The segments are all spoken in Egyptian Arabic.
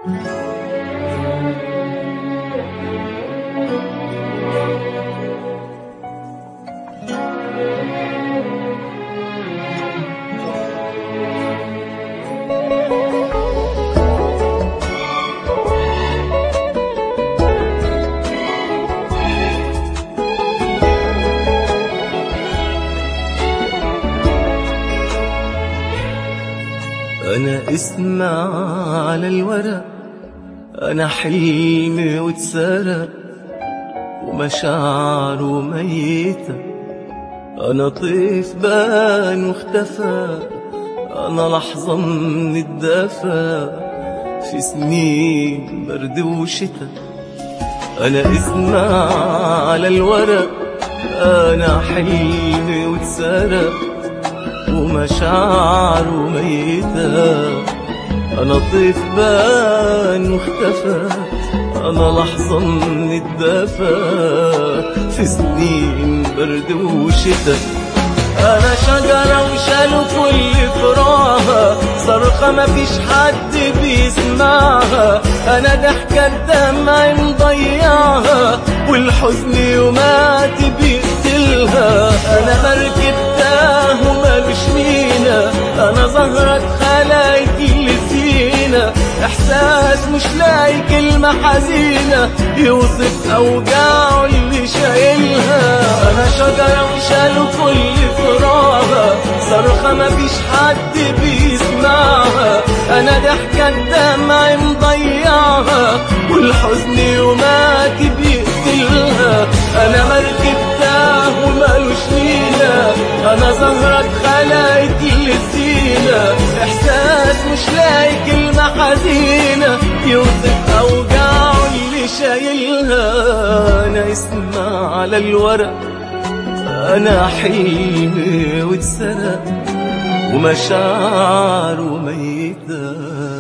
أنا اسمع على الورق أنا حلمي واتسرق ومشاعره ميتة أنا طيف بان واختفى أنا لحظة من الدفا في سنين برد وشتا أنا اسمع على الورق أنا حلمي واتسرق ومشاعره ميتة أنا طيف بان واختفى أنا لحظة من الدفا في سنين برد وشتا أنا شجرة وشالوا كل فراها صرخة مفيش حد بيسمعها أنا ضحكة الدمع مضيعها والحزن يومات بيقتلها أنا مركب تاه ومالوش مينا أنا زهرة خلايك اللي فينا إحساس مش لاقي كلمة حزينة يوصف أوجاعه اللي شايلها أنا شجرة وشالوا كل فراغها صرخة مفيش حد بيسمعها أنا ضحكة الدمع مضيعها والحزن يومات بيقتلها أنا مركب تاه ومالوش مينا أنا زهرة خلايك اللي فينا إحساس مش لاقي كلمة حزينة يوصف أوجاعه اللي شايلها أنا اسمع على الورق أنا حلمي واتسرق ومشاعره ميتة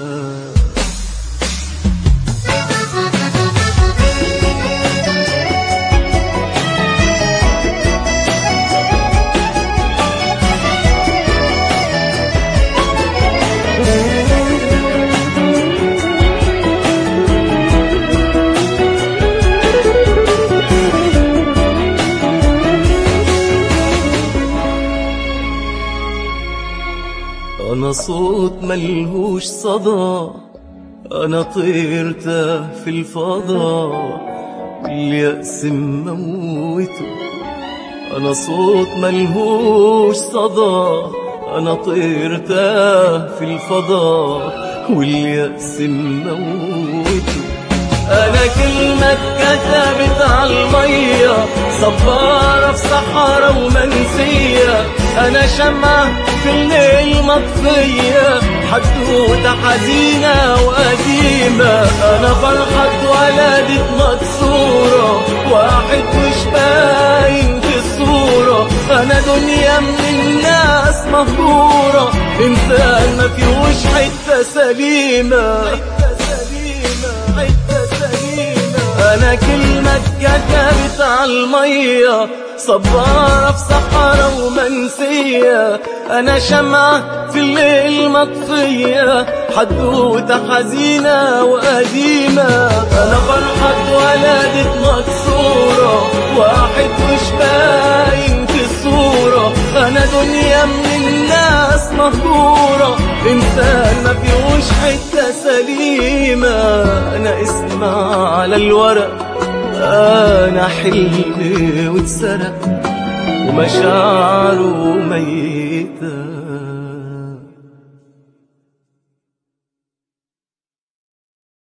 أنا صوت ملهوش صدى أنا طيرت في الفضاء اليأس موته أنا صوت ملهوش صدى أنا طيرت في الفضاء واليأس موته أنا كلمة كتبت على المية صبارة في صحراء ومنسية أنا شمعة في الليل مطفية حدوتة حزينة وقديمة أنا فرحة اتولدت مكسورة واحد مش باين في الصورة أنا دنيا من الناس مهجورة إنسان ما فيهوش حتة سليمة أنا كلمة اتكتبت على المية صبارة في صحراء ومنسية أنا شمعة في الليل مطفية حدوتة حزينة وقديمة أنا فرحة اتولدت مكسورة واحد مش باين في الصورة أنا دنيا من الناس مهجورة إنسان ما فيهوش حتة سليمة أنا اسمع على الورق أنا حلمي واتسرق ومشاعره ميته